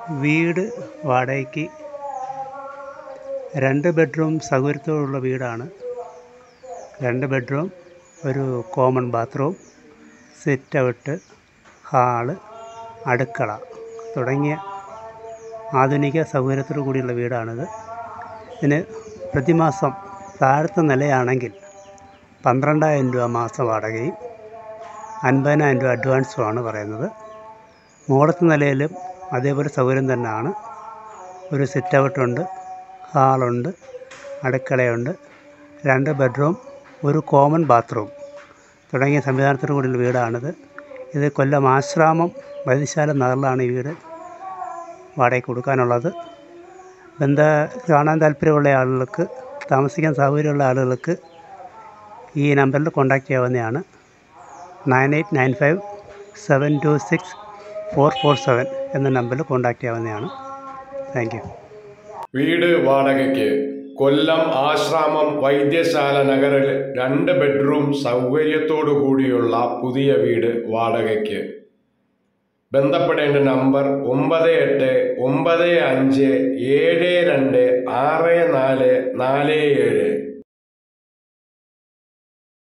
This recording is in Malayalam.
വീട് വാടകയ്ക്ക് രണ്ട് ബെഡ്റൂം സൗകര്യത്തോടുള്ള വീടാണ് രണ്ട് ബെഡ്റൂം ഒരു common bathroom sit out hall അടുക്കള തുടങ്ങിയ ആധുനിക സൗകര്യത്തോടു കൂടിയുള്ള വീടാണിത് ഇതിന് പ്രതിമാസം താഴത്തെ നിലയാണെങ്കിൽ പന്ത്രണ്ടായിരം രൂപ മാസ വാടകയും അൻപതിനായിരം രൂപ അഡ്വാൻസുമാണ് പറയുന്നത് മുകളത്തെ നിലയിലും അതേപോലെ സൗകര്യം തന്നെയാണ് ഒരു സിറ്റ് ഔട്ടുണ്ട് ഹാളുണ്ട് അടുക്കളയുണ്ട് രണ്ട് ബെഡ്റൂം ഒരു കോമൺ ബാത്റൂം തുടങ്ങിയ സംവിധാനത്തോടു കൂടിയുള്ള വീടാണിത് ഇത് കൊല്ലം ആശ്രാമം വൈദ്യശാല നഗറിലാണ് ഈ വീട് വാടകയ്ക്ക് കൊടുക്കാനുള്ളത് ബന്ധ കാണാൻ താല്പര്യമുള്ള ആളുകൾക്ക് താമസിക്കാൻ സൗകര്യമുള്ള ആളുകൾക്ക് ഈ നമ്പറിൽ കോൺടാക്റ്റ് ചെയ്യാവുന്നതാണ് nine eight nine five seven two six four four seven എന്ന നമ്പറിൽ കോൺടാക്റ്റ് ചെയ്യാവുന്നതാണ് താങ്ക് യു വീട് വാടകയ്ക്ക് കൊല്ലം ആശ്രാമം വൈദ്യശാല നഗറിൽ രണ്ട് ബെഡ്റൂം സൗകര്യത്തോടു കൂടിയുള്ള പുതിയ വീട് വാടകയ്ക്ക് ബന്ധപ്പെടേണ്ട നമ്പർ ഒമ്പത് എട്ട് ഒമ്പത് അഞ്ച് ഏഴ് രണ്ട് ആറ് നാല് നാല് ഏഴ്